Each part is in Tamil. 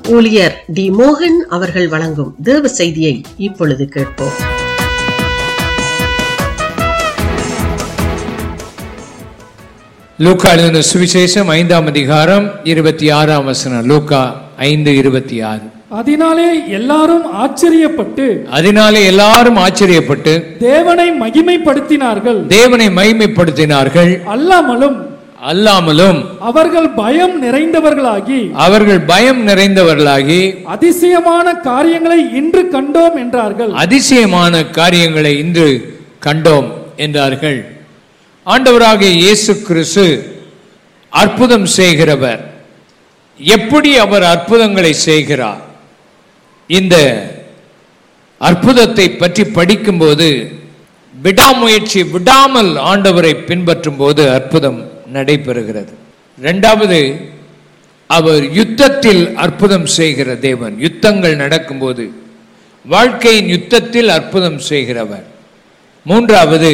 ஊழியர் டி மோகன் அவர்கள் வழங்கும் தேவ செய்தியை இப்பொழுது கேட்போம் லூக்கா எழுதின சுவிசேஷம் ஐந்தாம் அதிகாரம் இருபத்தி ஆறாம் வசனம் லூக்கா ஐந்து இருபத்தி ஆறு அதனாலே எல்லாரும் ஆச்சரியப்பட்டு அதனாலே எல்லாரும் ஆச்சரியப்பட்டு தேவனை மகிமைப்படுத்தினார்கள் தேவனை மகிமைப்படுத்தினார்கள் அல்லாமலும் அல்லாமலும் அவர்கள் பயம் நிறைந்தவர்களாகி அவர்கள் பயம் நிறைந்தவர்களாகி அதிசயமான காரியங்களை இன்று கண்டோம் என்றார்கள் அதிசயமான காரியங்களை இன்று கண்டோம் என்றார்கள் ஆண்டவராகிய இயேசு கிறிஸ்து அற்புதம் செய்கிறவர் எப்படி அவர் அற்புதங்களை செய்கிறார் இந்த அற்புதத்தை பற்றி படிக்கும்போது விடாமுயற்சி விடாமல் ஆண்டவரை பின்பற்றும் போது அற்புதம் நடைபெறுகிறது இரண்டாவது அவர் யுத்தத்தில் அற்புதம் செய்கிற தேவன் யுத்தங்கள் நடக்கும்போது வாழ்க்கையின் யுத்தத்தில் அற்புதம் செய்கிறவர் மூன்றாவது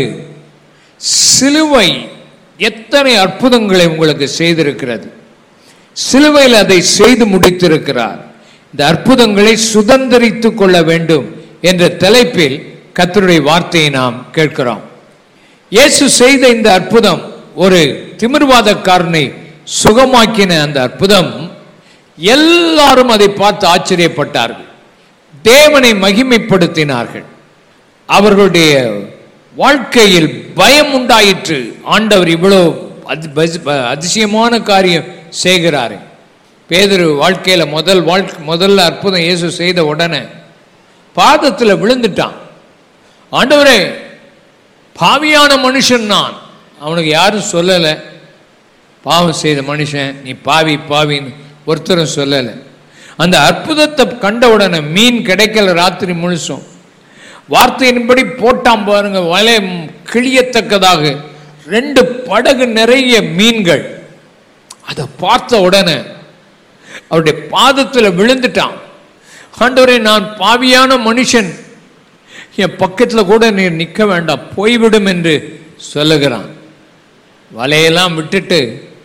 சிலுவை எத்தனை அற்புதங்களை உங்களுக்கு செய்திருக்கிறது சிலுவையில் அதை செய்து முடித்திருக்கிறார் இந்த அற்புதங்களை சுதந்திரித்துக் கொள்ள வேண்டும் என்ற தலைப்பில் கர்த்தருடைய வார்த்தையை நாம் கேட்கிறோம் இயேசு செய்த இந்த அற்புதம் ஒரு திமிர்வாதக்காரனை சுகமாக்கின அந்த அற்புதம் எல்லாரும் அதை பார்த்து ஆச்சரியப்பட்டார்கள் தேவனை மகிமைப்படுத்தினார்கள் அவர்களுடைய வாழ்க்கையில் பயம் உண்டாயிற்று ஆண்டவர் இவ்வளோ அதி- பஸ்- ப- அதிசயமான காரியம் செய்கிறாரு பேதுரு வாழ்க்கையில முதல் வாழ்க்கை முதல்ல அற்புதம் இயேசு செய்த உடனே பாதத்தில் விழுந்துட்டான் ஆண்டவரே பாவியான மனுஷன் நான் அவனுக்கு யாரும் சொல்லலை பாவம் செய்த மனுஷன் நீ பாவி பாவின்னு ஒருத்தரும் சொல்லலை அந்த அற்புதத்தை கண்ட உடனே மீன் கிடைக்கல ராத்திரி முழுசும் வார்த்தையின்படி போட்டான் பாருங்க வலை கிழியத்தக்கதாக ரெண்டு படகு நிறைய மீன்கள் அதை பார்த்த உடனே அவருடைய பாதத்தில் விழுந்துட்டான் ஆண்டவரே நான் பாவியான மனுஷன் என் பக்கத்தில் கூட நீர் நிற்க வேண்டாம் போய்விடும் என்று சொல்லுகிறான் வலையெல்லாம் விட்டுட்டு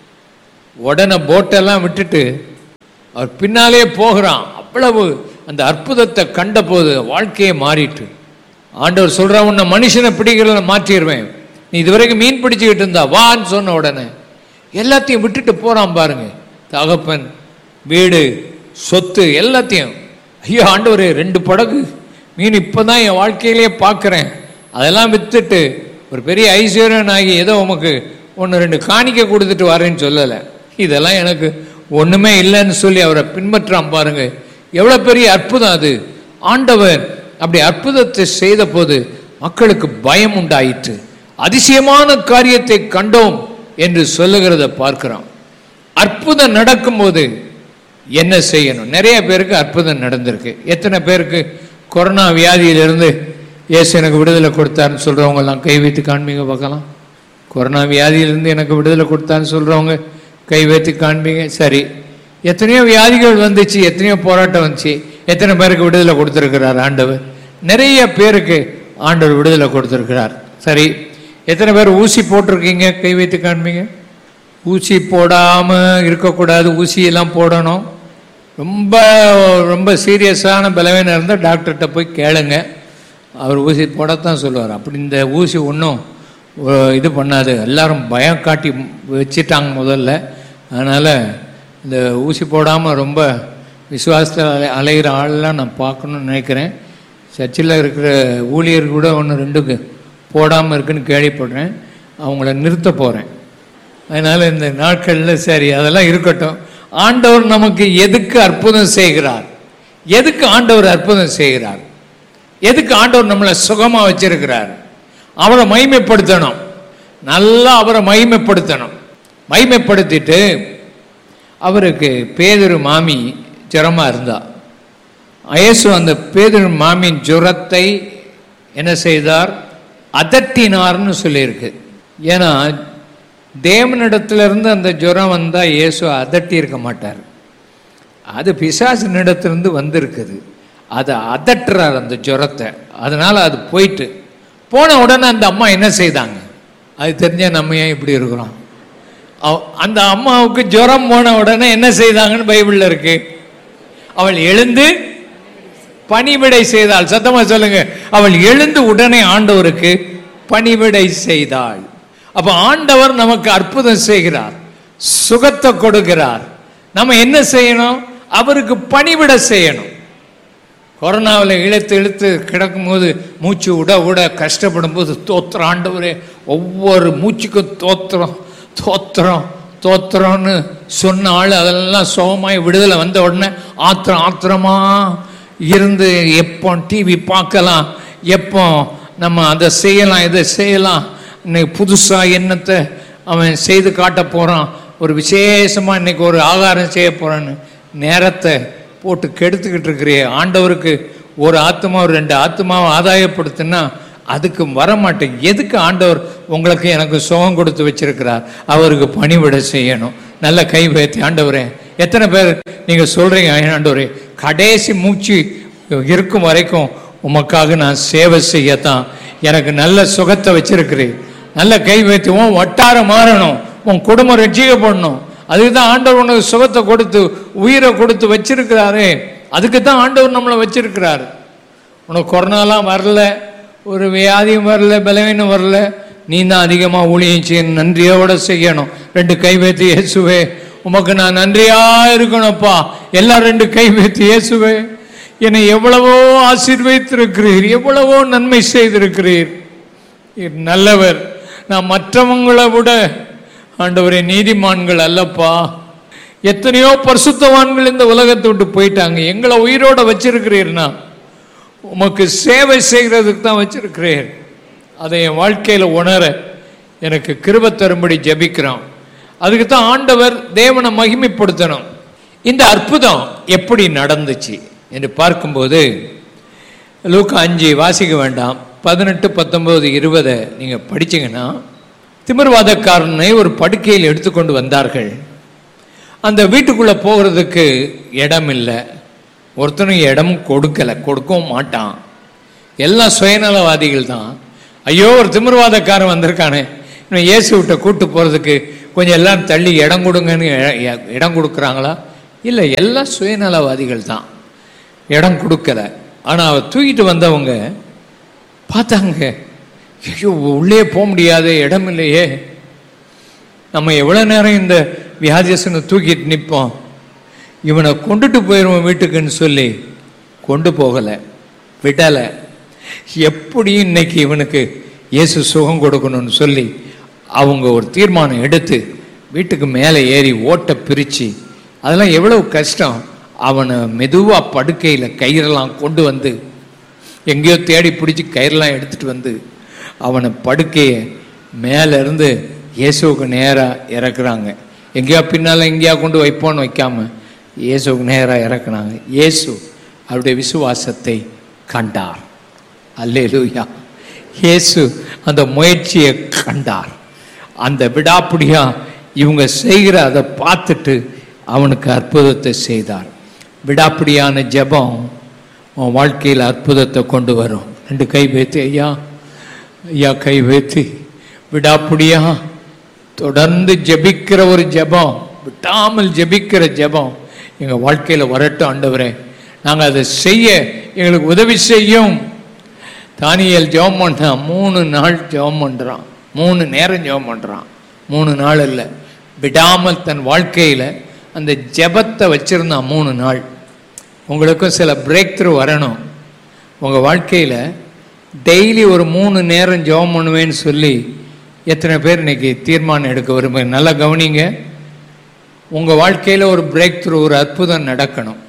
உடனே போட்டெல்லாம் விட்டுட்டு அவர் பின்னாலே போகிறான் அவ்வளவு அந்த அற்புதத்தை கண்டபோது வாழ்க்கையே மாறிட்டு ஆண்டவர் சொல்ற உன்னை மனுஷனை பிடிக்கிறத மாற்றிடுவேன் நீ இதுவரைக்கும் மீன் பிடிச்சுக்கிட்டு இருந்தா வான்னு சொன்ன உடனே எல்லாத்தையும் விட்டுட்டு போறான் பாருங்க தகப்பன் வீடு சொத்து எல்லாத்தையும் ஐயோ ஆண்டவரே ரெண்டு படகு மீன் இப்பதான் என் வாழ்க்கையிலேயே பார்க்குறேன் அதெல்லாம் வித்துட்டு ஒரு பெரிய ஐஸ்வர்யன் ஆகி ஏதோ உமக்கு ஒன்று ரெண்டு காணிக்க கொடுத்துட்டு வரேன்னு சொல்லலை இதெல்லாம் எனக்கு ஒண்ணுமே இல்லைன்னு சொல்லி அவரை பின்பற்றான் பாருங்க எவ்வளவு பெரிய அற்புதம் அது ஆண்டவர் அப்படி அற்புதத்தை செய்த போது மக்களுக்கு பயம் உண்டாயிற்று அதிசயமான காரியத்தை கண்டோம் என்று சொல்லுகிறத பார்க்கிறோம் அற்புதம் நடக்கும்போது என்ன செய்யணும் நிறைய பேருக்கு அற்புதம் நடந்திருக்கு எத்தனை பேருக்கு கொரோனா வியாதியிலிருந்து இயேசு எனக்கு விடுதலை கொடுத்தாருன்னு சொல்றவங்க எல்லாம் கை வைத்து காண்பீங்க பார்க்கலாம் கொரோனா வியாதியிலிருந்து எனக்கு விடுதலை கொடுத்தான்னு சொல்றவங்க கை வைத்து காண்பீங்க சரி எத்தனையோ வியாதிகள் வந்துச்சு எத்தனையோ போராட்டம் வந்துச்சு எத்தனை பேருக்கு விடுதலை கொடுத்துருக்கிறார் ஆண்டவர் நிறைய பேருக்கு ஆண்டவர் விடுதலை கொடுத்துருக்கிறார் சரி எத்தனை பேர் ஊசி போட்டிருக்கீங்க கை வைத்து காண்பீங்க ஊசி போடாம இருக்கக்கூடாது ஊசியெல்லாம் போடணும் ரொம்ப ரொம்ப சீரியஸான பலவீனம் இருந்தால் டாக்டர்கிட்ட போய் கேளுங்க அவர் ஊசி போடத்தான் சொல்லுவார் அப்படி இந்த ஊசி ஒன்றும் இது பண்ணாது எல்லாரும் பயம் காட்டி வச்சிட்டாங்க முதல்ல அதனால் இந்த ஊசி போடாமல் ரொம்ப விசுவாசத்தில் அலை அலைகிற ஆளெல்லாம் நான் பார்க்கணும்னு நினைக்கிறேன் சர்ச்சில் இருக்கிற ஊழியர் கூட ஒன்று ரெண்டுக்கு போடாமல் இருக்குன்னு கேள்விப்படுறேன் அவங்கள நிறுத்த போகிறேன் அதனால் இந்த நாட்களில் சரி அதெல்லாம் இருக்கட்டும் ஆண்டவர் நமக்கு எதுக்கு அற்புதம் செய்கிறார் எதுக்கு ஆண்டவர் அற்புதம் செய்கிறார் எதுக்கு ஆண்டவர் நம்மளை சுகமா வச்சிருக்கிறார் அவரை மகிமைப்படுத்தணும் நல்லா அவரை மகிமைப்படுத்தணும் மகிமைப்படுத்திட்டு அவருக்கு பேதுரு மாமி ஜுரமா இருந்தா இயேசு அந்த பேதுரு மாமியின் ஜுரத்தை என்ன செய்தார் அதட்டினார்னு சொல்லியிருக்கு ஏன்னா தேவனிடத்திலிருந்து அந்த ஜுரம் வந்தா இயேசு அதட்டி இருக்க மாட்டார் அது பிசாசினிடத்திலிருந்து வந்திருக்குது அதை அதட்டுறார் அந்த ஜுரத்தை அதனால அது போயிட்டு போன உடனே அந்த அம்மா என்ன செய்தாங்க அது தெரிஞ்சா நம்ம ஏன் இப்படி இருக்கிறோம் அவ- அந்த அம்மாவுக்கு ஜுரம் போன உடனே என்ன செய்தாங்கன்னு பைபிள்ல இருக்கு அவள் எழுந்து பணிவிடை செய்தாள் சத்தமா சொல்லுங்க அவள் எழுந்து உடனே ஆண்டவருக்கு பணிவிடை செய்தாள் அப்ப ஆண்டவர் நமக்கு அற்புதம் செய்கிறார் சுகத்தை கொடுக்கிறார் நம்ம என்ன செய்யணும் அவருக்கு பணிவிட செய்யணும் கொரோனாவில் இழுத்து இழுத்து கிடக்கும்போது மூச்சு விட விட கஷ்டப்படும் போது தோத்திர ஆண்டவரே ஒவ்வொரு மூச்சுக்கும் தோத்திரம் தோத்திரம் தோத்திரம்னு சொன்ன ஆள் அதெல்லாம் சுகமாய் விடுதலை வந்த உடனே ஆத்திரம் ஆத்திரமா இருந்து எப்போ டிவி பார்க்கலாம் எப்போ நம்ம அதை செய்யலாம் இதை செய்யலாம் இன்னைக்கு புதுசாக என்னத்தை அவன் செய்து காட்ட போகிறான் ஒரு விசேஷமாக இன்னைக்கு ஒரு ஆகாரம் செய்ய போகிறான்னு நேரத்தை போட்டு கெடுத்துக்கிட்டு இருக்கிறியே ஆண்டவருக்கு ஒரு ஆத்மா ஒரு ரெண்டு ஆத்மாவை ஆதாயப்படுத்துனா அதுக்கு வர மாட்டேன் எதுக்கு ஆண்டவர் உங்களுக்கு எனக்கு சுகம் கொடுத்து வச்சிருக்கிறார் அவருக்கு பணிவிட செய்யணும் நல்ல கை வைத்து ஆண்டவரே எத்தனை பேர் நீங்க சொல்றீங்க ஆண்டவரே கடைசி மூச்சு இருக்கும் வரைக்கும் உமக்காக நான் சேவை செய்யத்தான் எனக்கு நல்ல சுகத்தை வச்சிருக்கிறேன் நல்ல கை வைத்து உன் வட்டாரம் மாறணும் உன் குடும்பம் ரட்சிக்கப்படணும் அதுக்கு தான் ஆண்டவர் உனக்கு சுகத்தை கொடுத்து உயிரை கொடுத்து வச்சிருக்கிறாரே அதுக்கு தான் ஆண்டவர் நம்மளை வச்சிருக்கிறாரு உனக்கு கொரோனாலாம் வரல ஒரு வியாதியும் வரல பலவீனம் வரல நீ தான் அதிகமாக ஊழியம் செய்யணும் நன்றியோட செய்யணும் ரெண்டு கை வைத்து இயேசுவே உமக்கு நான் நன்றியா இருக்கணும்ப்பா எல்லாம் ரெண்டு கை வைத்து இயேசுவே என்னை எவ்வளவோ ஆசீர்வதித்திருக்கிறீர் எவ்வளவோ நன்மை செய்திருக்கிறீர் நீர் நல்லவர் நான் மற்றவங்களை விட ஆண்டவரே நீதிமான்கள் அல்லப்பா எத்தனையோ பரிசுத்தவான்கள் இந்த உலகத்தை விட்டு போயிட்டாங்க எங்களை உயிரோட வச்சிருக்கிறீர்னா உமக்கு சேவை செய்கிறதுக்கு தான் வச்சிருக்கிறீர் அதை என் வாழ்க்கையில் உணர எனக்கு கிருப தரும்படி ஜெபிக்கிறோம் அதுக்கு தான் ஆண்டவர் தேவனை மகிமைப்படுத்தணும் இந்த அற்புதம் எப்படி நடந்துச்சு என்று பார்க்கும்போது லூக்கா அஞ்சு வாசிக்க வேண்டாம் பதினெட்டு பத்தொன்பது இருபதை நீங்கள் படிச்சீங்கன்னா திமிர்வாதக்காரனை ஒரு படுக்கையில் எடுத்துக்கொண்டு வந்தார்கள் அந்த வீட்டுக்குள்ளே போகிறதுக்கு இடம் இல்லை ஒருத்தனும் இடம் கொடுக்கல கொடுக்கவும் மாட்டான் எல்லாம் சுயநலவாதிகள் தான் ஐயோ ஒரு திமிர்வாதக்காரன் வந்திருக்கானே இன்னும் இயேசு விட்ட கூட்டு போகிறதுக்கு கொஞ்சம் எல்லாம் தள்ளி இடம் கொடுங்கன்னு இ- இ- இடம் கொடுக்குறாங்களா இல்லை எல்லாம் சுயநலவாதிகள் தான் இடம் கொடுக்கல ஆனால் அவ தூக்கிட்டு வந்தவங்க பார்த்தாங்க ஐயோ உள்ளே போக முடியாதே இடம் இல்லையே நம்ம எவ்வளோ நேரம் இந்த வியாதியசனை தூக்கிட்டு நிற்போம் இவனை கொண்டுட்டு போயிடுவோம் வீட்டுக்குன்னு சொல்லி கொண்டு போகலை விடலை எப்படி இன்னைக்கு இவனுக்கு இயேசு சுகம் கொடுக்கணும்னு சொல்லி அவங்க ஒரு தீர்மானம் எடுத்து வீட்டுக்கு மேலே ஏறி ஓட்டை பிரித்து அதெல்லாம் எவ்வளவு கஷ்டம் அவனை மெதுவாக படுக்கையில் கயிறெல்லாம் கொண்டு வந்து எங்கேயோ தேடி பிடிச்சி கயிறெல்லாம் எடுத்துட்டு வந்து அவனை படுக்கையை மேல இருந்து இயேசுவுக்கு நேராக இறக்குறாங்க எங்கேயோ பின்னால் எங்கேயா கொண்டு வைப்போன்னு வைக்காம இயேசுவுக்கு நேராக இறக்குனாங்க இயேசு அவருடைய விசுவாசத்தை கண்டார் அல்லேலூயா இயேசு அந்த முயற்சியை கண்டார் அந்த விடாப்பிடியா இவங்க செய்கிற அதை பார்த்துட்டு அவனுக்கு அற்புதத்தை செய்தார் விடாப்பிடியான ஜெபம் உன் வாழ்க்கையில் அற்புதத்தை கொண்டு வரும் ரெண்டு கை வைத்து ஐயா ஐயா கை வைத்து விடாப்பிடியா தொடர்ந்து ஜெபிக்கிற ஒரு ஜெபம் விட்டாமல் ஜெபிக்கிற ஜெபம் எங்கள் வாழ்க்கையில் வரட்டும் ஆண்டவரே நாங்கள் அதை செய்ய எங்களுக்கு உதவி செய்யும் தானியல் ஜெபம் பண்ணான் மூணு நாள் ஜெபம் பண்ணுறான் மூணு நேரம் ஜெபம் பண்ணுறான் மூணு நாள் இல்லை விடாமல் தன் வாழ்க்கையில் அந்த ஜெபத்தை வச்சிருந்தான் மூணு நாள் உங்களுக்கும் சில பிரேக் த்ரூ வரணும் உங்கள் வாழ்க்கையில் டெய்லி ஒரு மூணு நேரம் ஜெபம் பண்ணுவேன்னு சொல்லி எத்தனை பேர் இன்னைக்கு தீர்மானம் எடுக்க விரும்புங்க நல்லா கவனிங்க உங்கள் வாழ்க்கையில் ஒரு பிரேக் த்ரூ ஒரு அற்புதம் நடக்கணும்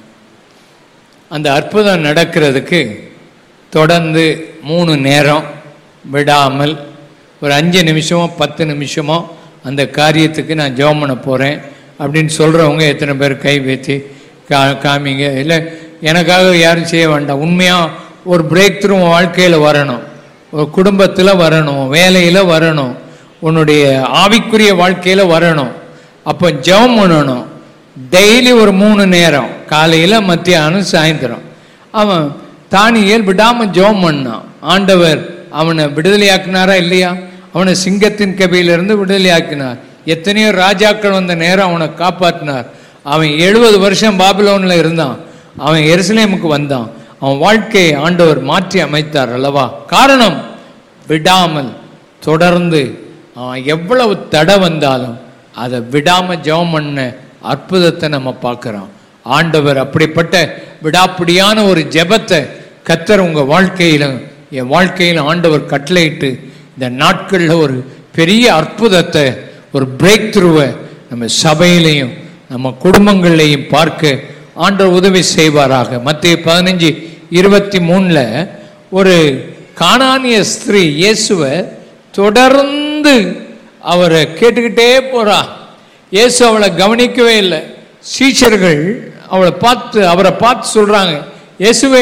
அந்த அற்புதம் நடக்கிறதுக்கு தொடர்ந்து மூணு நேரம் விடாமல் ஒரு அஞ்சு நிமிஷமோ பத்து நிமிஷமோ அந்த காரியத்துக்கு நான் ஜெபம் பண்ண போகிறேன் அப்படின்னு சொல்கிறவங்க எத்தனை பேர் கை வைத்து கா காமிங்க இல்லை எனக்காக யாரும் செய்ய வேண்டாம் உண்மையாக ஒரு பிரேக் த்ரூ வாழ்க்கையில் வரணும் ஒரு குடும்பத்தில் வரணும் வேலையில் வரணும் உன்னுடைய ஆவிக்குரிய வாழ்க்கையில் வரணும் அப்போ ஜெபம் பண்ணணும் டெய்லி ஒரு மூணு நேரம் காலையில் மத்தியானம் சாயந்தரம் அவன் தானியேல் விடாமல் ஜெபம் பண்ணான் ஆண்டவர் அவனை விடுதலையாக்குனாரா இல்லையா அவனை சிங்கத்தின் கபியிலிருந்து விடுதலையாக்கினார் எத்தனையோ ராஜாக்கள் வந்த நேரம் அவனை காப்பாற்றினார் அவன் எழுபது வருஷம் பாபிலோனில் இருந்தான் அவன் எருசலேமுக்கு வந்தான் அவன் வாழ்க்கையை ஆண்டவர் மாற்றி அமைத்தார் அல்லவா காரணம் விடாமல் தொடர்ந்து அவன் எவ்வளவு தடை வந்தாலும் அதை விடாம ஜெபம் பண்ண அற்புதத்தை நம்ம பார்க்கிறோம் ஆண்டவர் அப்படிப்பட்ட விடாப்பிடியான ஒரு ஜெபத்தை கத்தர் உங்க வாழ்க்கையிலும் என் வாழ்க்கையில ஆண்டவர் கட்டளையிட்டு இந்த நாட்கள்ல ஒரு பெரிய அற்புதத்தை ஒரு பிரேக் த்ரூவை நம்ம சபையிலையும் நம்ம குடும்பங்கள்லையும் பார்க்க ஆண்டவர் உதவி செய்வாராக மத்திய பதினஞ்சு இருபத்தி மூணுல ஒரு கானானிய ஸ்திரீ இயேசுவை தொடர்ந்து அவரை கேட்டுக்கிட்டே போறா இயேசு அவளை கவனிக்கவே இல்லை சீஷர்கள் அவளை பார்த்து அவரை பார்த்து சொல்றாங்க இயேசுவே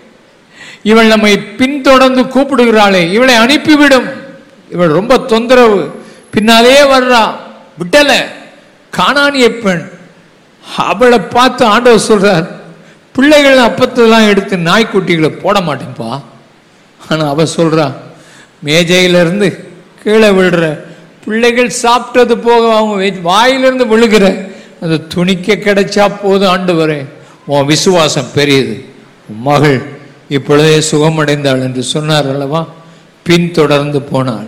இவள் நம்மை பின்தொடர்ந்து கூப்பிடுகிறாளே இவளை அனுப்பிவிடும் இவள் ரொம்ப தொந்தரவு பின்னாலே வர்றா விட்டல காணானிய பெண் அவளை பார்த்து ஆண்டவர் சொல்றார் பிள்ளைகள் அப்பத்தெல்லாம் எடுத்து நாய்க்குட்டிகளை போட மாட்டேன்ப்பா ஆனா அவ சொல்றா மேஜையிலிருந்து கீழே விழுற பிள்ளைகள் சாப்பிட்டது போக அவங்க வே- வாயிலிருந்து விழுகிற அந்த துணிக்க கிடைச்சா போதும் ஆண்டவரே உன் விசுவாசம் பெரியது உன் மகள் இப்பொழுதே சுகமடைந்தாள் என்று சொன்னார் அல்லவா பின்தொடர்ந்து போனாள்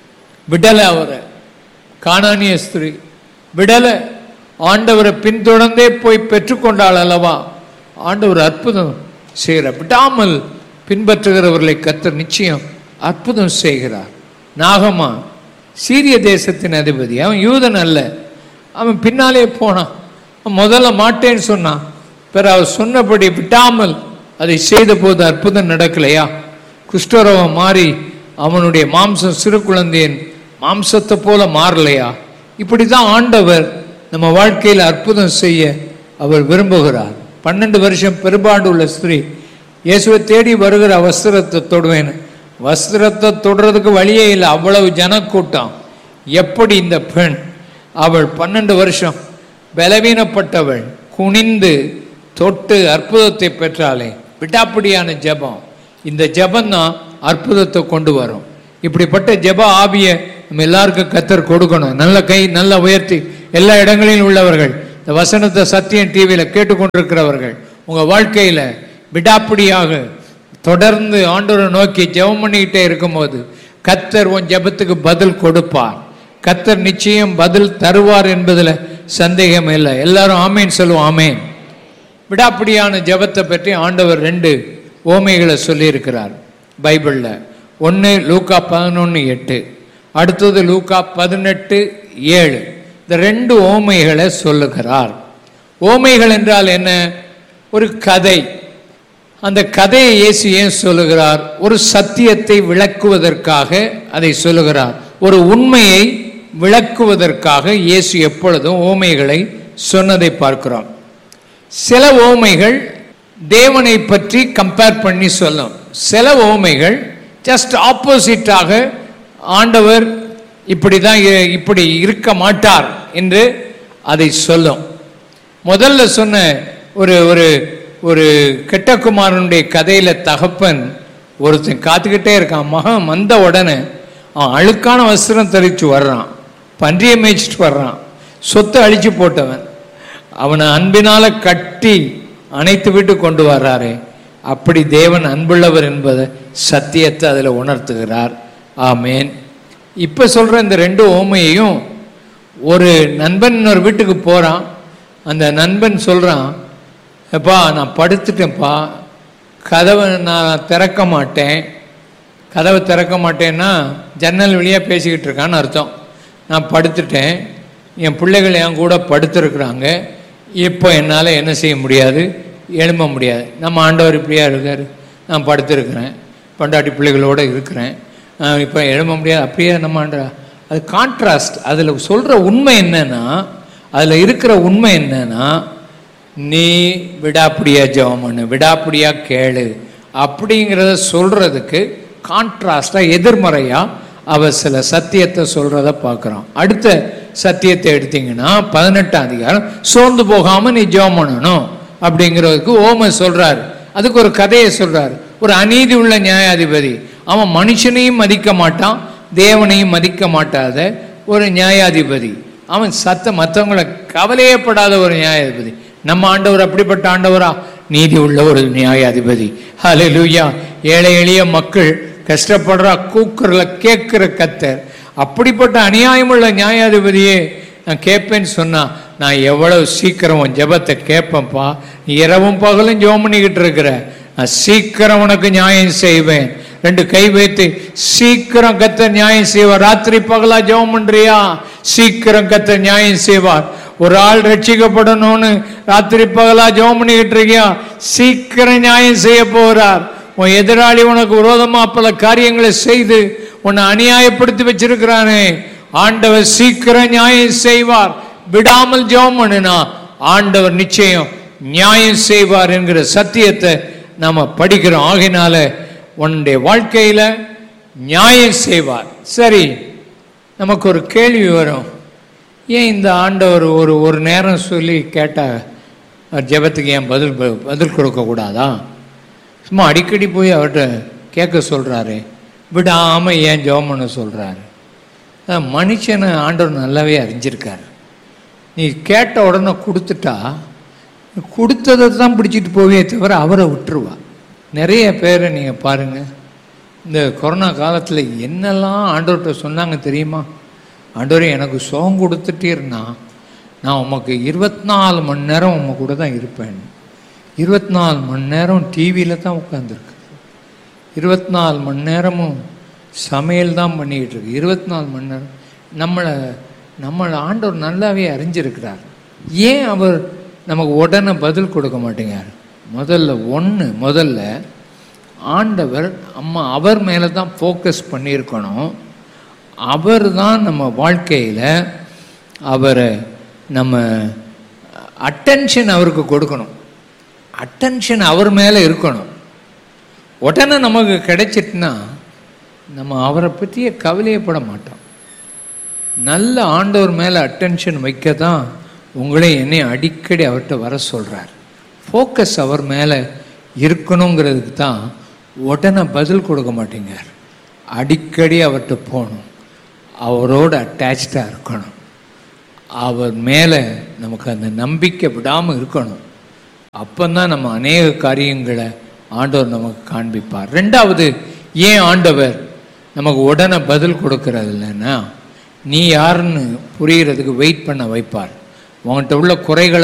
விடலை அவரை காணானிய ஸ்திரீ விடலை ஆண்டவரை பின்தொடர்ந்தே போய் பெற்றுக்கொண்டாள் அல்லவா ஆண்டவர் அற்புதம் செய்கிறார் விடாமல் பின்பற்றுகிறவர்களை கத்தர் நிச்சயம் அற்புதம் செய்கிறார் நாகமா சீரிய தேசத்தின் அதிபதி அவன் யூதன் அல்ல அவன் பின்னாலே போனான் அவன் முதல்ல மாட்டேன்னு சொன்னான் பிற அவர் சொன்னபடி விடாமல் அதை செய்த போது அற்புதம் நடக்கலையா குஷ்டரோகம் மாறி அவனுடைய மாம்சம் சிறு குழந்தையின் மாம்சத்தை போல மாறலையா இப்படிதான் ஆண்டவர் நம்ம வாழ்க்கையில் அற்புதம் செய்ய அவர் விரும்புகிறார் பன்னெண்டு வருஷம் பெரும்பாடு உள்ள ஸ்திரீ இயேசுவை தேடி வருகிற வஸ்திரத்தை தொடுவேன் வஸ்திரத்தை தொடுறதுக்கு வழியே இல்லை அவ்வளவு ஜனக்கூட்டம் எப்படி இந்த பெண் அவள் பன்னெண்டு வருஷம் பலவீனப்பட்டவள் குனிந்து தொட்டு அற்புதத்தை பெற்றாளே விட்டாப்பிடியான ஜெபம் இந்த ஜெபம் தான் அற்புதத்தை கொண்டு வரும் இப்படிப்பட்ட ஜெப ஆவிய நம்ம எல்லாருக்கும் கத்தர் கொடுக்கணும் நல்ல கை நல்ல உயர்த்தி எல்லா இடங்களிலும் உள்ளவர்கள் இந்த வசனத்தை சத்தியம் டிவியில கேட்டுக்கொண்டிருக்கிறவர்கள் உங்க வாழ்க்கையில விடாப்பிடியாக தொடர்ந்து ஆண்டவரை நோக்கி ஜெபம் பண்ணிக்கிட்டே இருக்கும்போது கத்தர் உன் ஜெபத்துக்கு பதில் கொடுப்பார் கத்தர் நிச்சயம் பதில் தருவார் என்பதுல சந்தேகம் இல்லை எல்லாரும் ஆமேன் சொல்லுவோம் ஆமேன் விடாப்பிடியான ஜெபத்தை பற்றி ஆண்டவர் ரெண்டு ஓமைகளை சொல்லியிருக்கிறார் பைபிளில் ஒன்று லூக்கா பதினொன்று எட்டு அடுத்தது லூக்கா பதினெட்டு ஏழு இந்த ரெண்டு ஓமைகளை சொல்லுகிறார் ஓமைகள் என்றால் என்ன ஒரு கதை அந்த கதையை இயேசு ஏன் சொல்லுகிறார் ஒரு சத்தியத்தை விளக்குவதற்காக அதை சொல்லுகிறார் ஒரு உண்மையை விளக்குவதற்காக இயேசு எப்பொழுதும் ஓமைகளை சொன்னதை பார்க்கிறோம் சில ஓமைகள் தேவனை பற்றி கம்பேர் பண்ணி சொல்லும் சில ஓமைகள் ஜஸ்ட் ஆப்போசிட்டாக ஆண்டவர் இப்படி தான் இப்படி இருக்க மாட்டார் என்று அதை சொல்லும் முதல்ல சொன்ன ஒரு ஒரு ஒரு கெட்டகுமாரனுடைய கதையில தகப்பன் ஒருத்தன் காத்துக்கிட்டே இருக்கான் மகன் வந்த உடனே அவன் அழுக்கான வஸ்திரம் தரிச்சு வர்றான் பன்றியை மேய்ச்சிட்டு வர்றான் சொத்தை அழிச்சு போட்டவன் அவனை அன்பினால கட்டி அணைத்து விட்டு கொண்டு வர்றாரே அப்படி தேவன் அன்புள்ளவர் என்பதை சத்தியத்தை அதில் உணர்த்துகிறார் ஆமேன் இப்போ சொல்ற இந்த ரெண்டு ஓமையையும் ஒரு நண்பன் இன்னொரு வீட்டுக்கு போகிறான் அந்த நண்பன் சொல்கிறான் எப்பா நான் படுத்துட்டேன்ப்பா கதவை நான் திறக்க மாட்டேன் கதவை திறக்க மாட்டேன்னா ஜன்னல் வழியாக பேசிக்கிட்டு இருக்கான்னு அர்த்தம் நான் படுத்துட்டேன் என் பிள்ளைகள் என் கூட படுத்துருக்குறாங்க இப்போ என்னால் என்ன செய்ய முடியாது எழும்ப முடியாது நம்ம ஆண்டவர் இப்படியா இருக்கார் நான் படுத்திருக்கிறேன் பொண்டாட்டி பிள்ளைகளோடு இருக்கிறேன் இப்போ எழும்ப முடியாது அப்படியே நம்ம ஆண்டா அது கான்ட்ராஸ்ட் அதில் சொல்கிற உண்மை என்னன்னா அதில் இருக்கிற உண்மை என்னன்னா நீ விடாப்பிடியா ஜெபம் பண்ணு விடாப்பிடியா கேளு அப்படிங்கிறத சொல்றதுக்கு கான்ட்ராஸ்டா எதிர்மறையா அவ சில சத்தியத்தை சொல்றத பார்க்குறோம் அடுத்த சத்தியத்தை எடுத்தீங்கன்னா பதினெட்டாம் அதிகாரம் சோர்ந்து போகாம நீ ஜெபம் பண்ணணும் அப்படிங்கிறதுக்கு ஓம சொல்றாரு அதுக்கு ஒரு கதையை சொல்றாரு ஒரு அநீதி உள்ள நியாயாதிபதி அவன் மனுஷனையும் மதிக்க மாட்டான் தேவனையும் மதிக்க மாட்டாத ஒரு நியாயாதிபதி அவன் சத்த மற்றவங்களை கவலையப்படாத ஒரு நியாயாதிபதி நம்ம ஆண்டவர் அப்படிப்பட்ட ஆண்டவரா நீதி உள்ள ஒரு நியாயாதிபதி ஹalleluya ஏழை எளிய மக்கள் கஷ்டப்படுற கூக்குறல கேட்கிற கத்தர் அப்படிப்பட்ட அநியாயமுள்ள நியாயாதிபதியே நான் கேட்பேன்னு சொன்னா நான் எவ்வளவு சீக்கிரம் உன் ஜெபத்தை கேட்பேன்ப்பா நீ இரவும் பகலும் ஜெபம் பண்ணிக்கிட்டு இருக்கிற நான் சீக்கிரம் உனக்கு நியாயம் செய்வேன் ரெண்டு கை வைத்து சீக்கிரம் கத்த நியாயம் செய்வார் ராத்திரி பகலா ஜெபம் பண்றியா சீக்கிரம் கத்த நியாயம் செய்வார் ஒரு ஆள் ரட்சிக்கப்படணும்னு ராத்திரி பகலா ஜெபம் பண்ணிக்கிட்டு இருக்கியா சீக்கிரம் நியாயம் செய்ய போறார் உன் எதிராளி உனக்கு விரோதமா பல காரியங்களை செய்து உன்னை அநியாயப்படுத்தி வச்சிருக்கிறானே ஆண்டவர் சீக்கிரம் நியாயம் செய்வார் விடாமல் ஜெபம் பண்ணுனா ஆண்டவர் நிச்சயம் நியாயம் செய்வார் என்கிற சத்தியத்தை நாம படிக்கிறோம் ஆகையினால உன்னுடைய வாழ்க்கையில நியாயம் செய்வார் சரி நமக்கு ஒரு கேள்வி வரும் ஏன் இந்த ஆண்டவர் ஒரு ஒரு நேரம் சொல்லி கேட்டா ஜெபத்துக்கு ஏன் பதில் பதில் கொடுக்க கூடாதா சும்மா அடிக்கடி போய் அவர்கிட்ட கேட்க சொல்றாரு விடாம ஏன் ஜெபம் பண்ண சொல்றாரு அஹ் மனுஷனை ஆண்டவர் நல்லாவே அறிஞ்சிருக்காரு நீ கேட்ட உடனே கொடுத்துட்டா கொடுத்ததை தான் பிடிச்சிட்டு போவே தவிர அவரை விட்டுருவா நிறைய பேரை நீங்கள் பாருங்க இந்த கொரோனா காலத்தில் என்னெல்லாம் ஆண்டவர்கிட்ட சொன்னாங்க தெரியுமா ஆண்டவரே எனக்கு சுகம் கொடுத்துட்டீர்னா நான் உமக்கு இருபத்தி நாலு மணி நேரம் உங்க கூட தான் இருப்பேன் இருபத்தி நாலு மணி நேரம் டிவியில் தான் உட்காந்துருக்கு இருபத்தி நாலு மணி நேரமும் சமையல் தான் பண்ணிக்கிட்டு இருக்கு இருபத்தி நாலு மணி நேரம் நம்மளை நம்மளை ஆண்டவர் நல்லாவே அறிஞ்சிருக்கிறார் ஏன் அவர் நமக்கு உடனே பதில் கொடுக்க மாட்டேங்கார் முதல்ல ஒன்று முதல்ல ஆண்டவர் அம்மா அவர் மேலே தான் ஃபோக்கஸ் பண்ணியிருக்கணும் அவர் தான் நம்ம வாழ்க்கையில் அவரை நம்ம அட்டென்ஷன் அவருக்கு கொடுக்கணும் அட்டென்ஷன் அவர் மேலே இருக்கணும் உடனே நமக்கு கிடைச்சிட்டுனா நம்ம அவரை பற்றிய கவலையப்பட மாட்டோம் நல்ல ஆண்டவர் மேலே அட்டென்ஷன் வைக்க தான் உங்களே என்னை அடிக்கடி அவர்கிட்ட வர சொல்கிறார் ஃபோக்கஸ் அவர் மேலே இருக்கணுங்கிறதுக்கு தான் உடனே பதில் கொடுக்க மாட்டேங்கார் அடிக்கடி அவர்கிட்ட போகணும் அவரோட அட்டாச்சாக இருக்கணும் அவர் மேலே நமக்கு அந்த நம்பிக்கை விடாமல் இருக்கணும் அப்பந்தான் நம்ம அநேக காரியங்களை ஆண்டவர் நமக்கு காண்பிப்பார் ரெண்டாவது ஏன் ஆண்டவர் நமக்கு உடனே பதில் கொடுக்கறது இல்லைன்னா நீ யாருன்னு புரியறதுக்கு வெயிட் பண்ண வைப்பார் உன்கிட்ட உள்ள குறைகளை